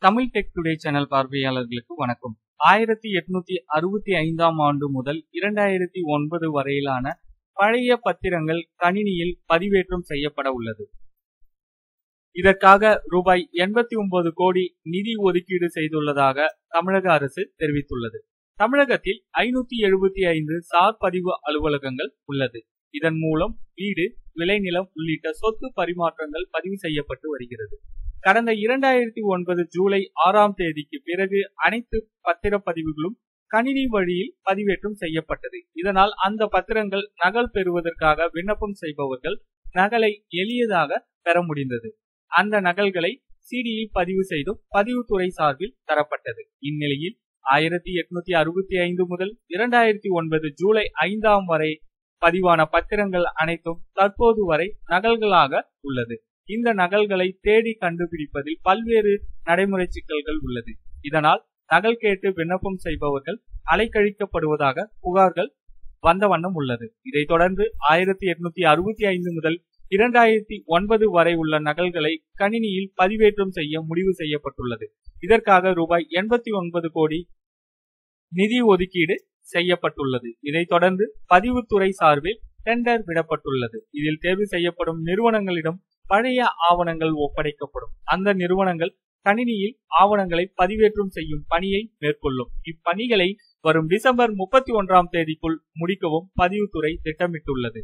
Tamil tech today channel பார்வையாளர்களுக்கு வணக்கம் ஆயிரத்தி எட்நூத்தி அறுபத்தி ஐந்தாம் ஆண்டு முதல் இரண்டாயிரத்தி ஒன்பது வரையிலான பழைய பத்திரங்கள் கணினியில் பதிவேற்றம் செய்யப்பட உள்ளது இதற்காக ரூபாய் எண்பத்தி ஒன்பது கோடி நிதி ஒதுக்கீடு செய்துள்ளதாக தமிழக அரசு தெரிவித்துள்ளது தமிழகத்தில் ஐநூத்தி எழுபத்தி ஐந்து சார் பதிவு அலுவலகங்கள் உள்ளது இதன் மூலம் வீடு விளைநிலம் உள்ளிட்ட சொத்து பரிமாற்றங்கள் பதிவு செய்யப்பட்டு வருகிறது கடந்த இரண்டாயிரத்தி ஒன்பது ஜூலை ஆறாம் தேதிக்கு பிறகு அனைத்து பத்திரப்பதிவுகளும் கணினி வழியில் பதிவேற்றம் செய்யப்பட்டது இதனால் அந்த பத்திரங்கள் நகல் பெறுவதற்காக விண்ணப்பம் செய்பவர்கள் நகலை எளியதாக பெற முடிந்தது அந்த நகல்களை சிடியில் பதிவு செய்தும் பதிவுத்துறை சார்பில் தரப்பட்டது இந்நிலையில் ஆயிரத்தி எட்நூத்தி அறுபத்தி ஐந்து முதல் இரண்டாயிரத்தி ஒன்பது ஜூலை ஐந்தாம் வரை பதிவான பத்திரங்கள் அனைத்தும் தற்போது வரை நகல்களாக உள்ளது இந்த நகல்களை தேடி கண்டுபிடிப்பதில் பல்வேறு நடைமுறை சிக்கல்கள் உள்ளது இதனால் நகல் கேட்டு விண்ணப்பம் செய்பவர்கள் அலைக்கழிக்கப்படுவதாக புகார்கள் வந்த வண்ணம் உள்ளது இதைத் தொடர்ந்து ஆயிரத்தி எட்நூத்தி அறுபத்தி ஐந்து முதல் இரண்டாயிரத்தி ஒன்பது வரை உள்ள நகல்களை கணினியில் பதிவேற்றம் செய்ய முடிவு செய்யப்பட்டுள்ளது இதற்காக ரூபாய் எண்பத்தி ஒன்பது கோடி நிதி ஒதுக்கீடு செய்யப்பட்டுள்ளது இதைத் தொடர்ந்து பதிவுத்துறை சார்பில் டெண்டர் விடப்பட்டுள்ளது இதில் தேர்வு செய்யப்படும் நிறுவனங்களிடம் பழைய ஆவணங்கள் ஒப்படைக்கப்படும் அந்த நிறுவனங்கள் கணினியில் ஆவணங்களை பதிவேற்றம் செய்யும் பணியை மேற்கொள்ளும் இப்பணிகளை வரும் டிசம்பர் முப்பத்தி ஒன்றாம் தேதிக்குள் முடிக்கவும் பதிவுத்துறை திட்டமிட்டுள்ளது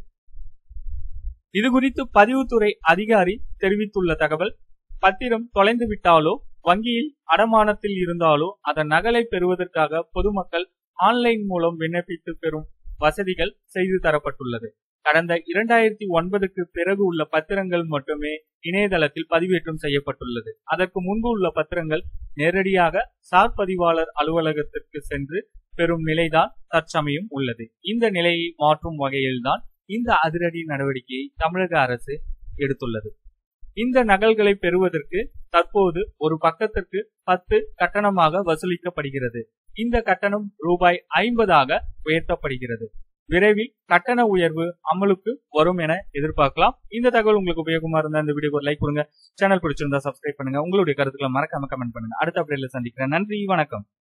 இதுகுறித்து பதிவுத்துறை அதிகாரி தெரிவித்துள்ள தகவல் பத்திரம் தொலைந்து விட்டாலோ வங்கியில் அடமானத்தில் இருந்தாலோ அதன் நகலை பெறுவதற்காக பொதுமக்கள் ஆன்லைன் மூலம் விண்ணப்பித்து பெறும் வசதிகள் செய்து தரப்பட்டுள்ளது கடந்த இரண்டாயிரத்தி ஒன்பதுக்கு பிறகு உள்ள பத்திரங்கள் மட்டுமே இணையதளத்தில் பதிவேற்றம் செய்யப்பட்டுள்ளது அதற்கு முன்பு உள்ள பத்திரங்கள் நேரடியாக சார் பதிவாளர் அலுவலகத்திற்கு சென்று பெறும் நிலைதான் தற்சமயம் உள்ளது இந்த நிலையை மாற்றும் வகையில்தான் இந்த அதிரடி நடவடிக்கையை தமிழக அரசு எடுத்துள்ளது இந்த நகல்களை பெறுவதற்கு தற்போது ஒரு பக்கத்திற்கு பத்து கட்டணமாக வசூலிக்கப்படுகிறது இந்த கட்டணம் ரூபாய் ஐம்பதாக உயர்த்தப்படுகிறது விரைவில் கட்டண உயர்வு அமலுக்கு வரும் என எதிர்பார்க்கலாம் இந்த தகவல் உங்களுக்கு உபயோகமா இருந்தா இந்த வீடியோக்கு லைக் கொடுங்க சேனல் பிடிச்சிருந்தா சப்ஸ்கிரைப் பண்ணுங்க உங்களுடைய கருத்துக்களை மறக்காம கமெண்ட் பண்ணுங்க அடுத்த அப்டேட்ல சந்திக்கிறேன் நன்றி வணக்கம்